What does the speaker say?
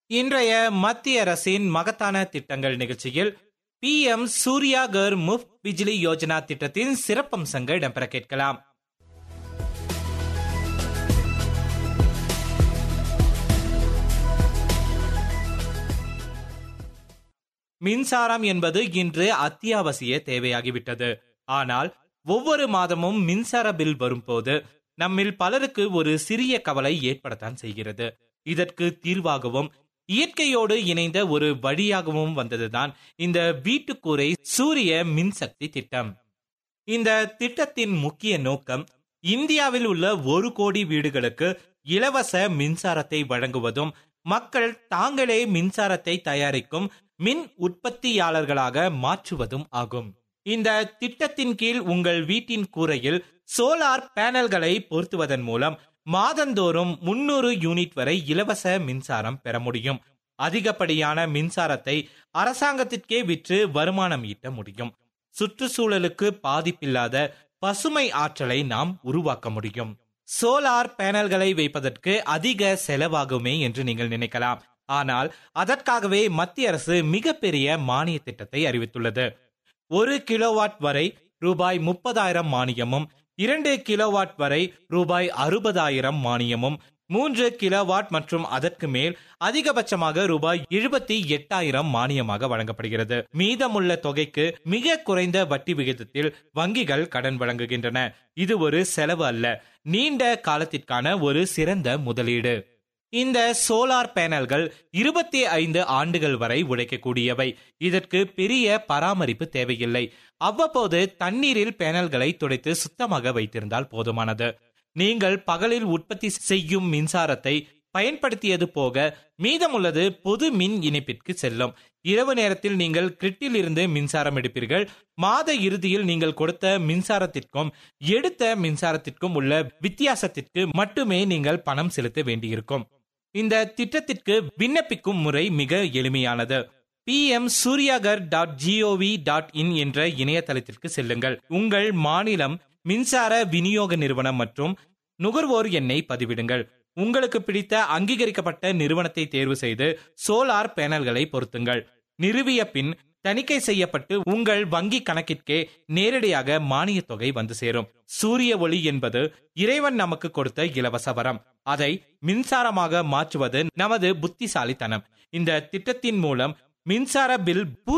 இன்றைய மத்திய அரசின் மகத்தான திட்டங்கள் நிகழ்ச்சியில் பி எம் சூர்யா கர் முஃப்ட் பிஜ்லி யோஜனா திட்டத்தின் சிறப்பம்சங்கள் இடம்பெற கேட்கலாம் மின்சாரம் என்பது இன்று அத்தியாவசிய தேவையாகிவிட்டது ஆனால் ஒவ்வொரு மாதமும் மின்சார பில் வரும்போது நம்மில் பலருக்கு ஒரு சிறிய கவலை ஏற்படத்தான் செய்கிறது இதற்கு தீர்வாகவும் இயற்கையோடு இணைந்த ஒரு வழியாகவும் வந்ததுதான் இந்த வீட்டுக்கூரை சூரிய மின்சக்தி திட்டம் இந்த திட்டத்தின் முக்கிய நோக்கம் இந்தியாவில் உள்ள ஒரு கோடி வீடுகளுக்கு இலவச மின்சாரத்தை வழங்குவதும் மக்கள் தாங்களே மின்சாரத்தை தயாரிக்கும் மின் உற்பத்தியாளர்களாக மாற்றுவதும் ஆகும் இந்த திட்டத்தின் கீழ் உங்கள் வீட்டின் கூரையில் சோலார் பேனல்களை பொருத்துவதன் மூலம் மாதந்தோறும் முன்னூறு யூனிட் வரை இலவச மின்சாரம் பெற முடியும் அதிகப்படியான மின்சாரத்தை அரசாங்கத்திற்கே விற்று வருமானம் ஈட்ட முடியும் சுற்றுச்சூழலுக்கு பாதிப்பில்லாத பசுமை ஆற்றலை நாம் உருவாக்க முடியும் சோலார் பேனல்களை வைப்பதற்கு அதிக செலவாகுமே என்று நீங்கள் நினைக்கலாம் ஆனால் அதற்காகவே மத்திய அரசு மிகப்பெரிய மானிய திட்டத்தை அறிவித்துள்ளது ஒரு கிலோவாட் வரை ரூபாய் முப்பதாயிரம் மானியமும் இரண்டு கிலோவாட் வரை ரூபாய் அறுபதாயிரம் மானியமும் மூன்று கிலோவாட் மற்றும் அதற்கு மேல் அதிகபட்சமாக ரூபாய் எழுபத்தி எட்டாயிரம் மானியமாக வழங்கப்படுகிறது மீதமுள்ள தொகைக்கு மிக குறைந்த வட்டி விகிதத்தில் வங்கிகள் கடன் வழங்குகின்றன இது ஒரு செலவு அல்ல நீண்ட காலத்திற்கான ஒரு சிறந்த முதலீடு இந்த சோலார் பேனல்கள் இருபத்தி ஐந்து ஆண்டுகள் வரை உழைக்கக்கூடியவை இதற்கு பெரிய பராமரிப்பு தேவையில்லை அவ்வப்போது தண்ணீரில் பேனல்களை துடைத்து சுத்தமாக வைத்திருந்தால் போதுமானது நீங்கள் பகலில் உற்பத்தி செய்யும் மின்சாரத்தை பயன்படுத்தியது போக மீதமுள்ளது பொது மின் இணைப்பிற்கு செல்லும் இரவு நேரத்தில் நீங்கள் கிரிட்டில் இருந்து மின்சாரம் எடுப்பீர்கள் மாத இறுதியில் நீங்கள் கொடுத்த மின்சாரத்திற்கும் எடுத்த மின்சாரத்திற்கும் உள்ள வித்தியாசத்திற்கு மட்டுமே நீங்கள் பணம் செலுத்த வேண்டியிருக்கும் இந்த திட்டத்திற்கு விண்ணப்பிக்கும் முறை மிக எளிமையானது P M Suryaghar dot G O V dot in என்ற இணையதளத்திற்கு செல்லுங்கள் உங்கள் மாநிலம் மின்சார விநியோக நிறுவனம் மற்றும் நுகர்வோர் எண்ணை பதிவிடுங்கள் உங்களுக்கு பிடித்த அங்கீகரிக்கப்பட்ட நிறுவனத்தை தேர்வு செய்து சோலார் பேனல்களை பொருத்துங்கள் நிறுவிய பின் தணிக்கை செய்யப்பட்டு உங்கள் வங்கி கணக்கிற்கே நேரடியாக மானிய தொகை வந்து சேரும் சூரிய ஒளி என்பது இறைவன் நமக்கு கொடுத்த இலவச வரம் அதை மின்சாரமாக மாற்றுவது நமது புத்திசாலித்தனம் இந்த திட்டத்தின் மூலம் மின்சார பில்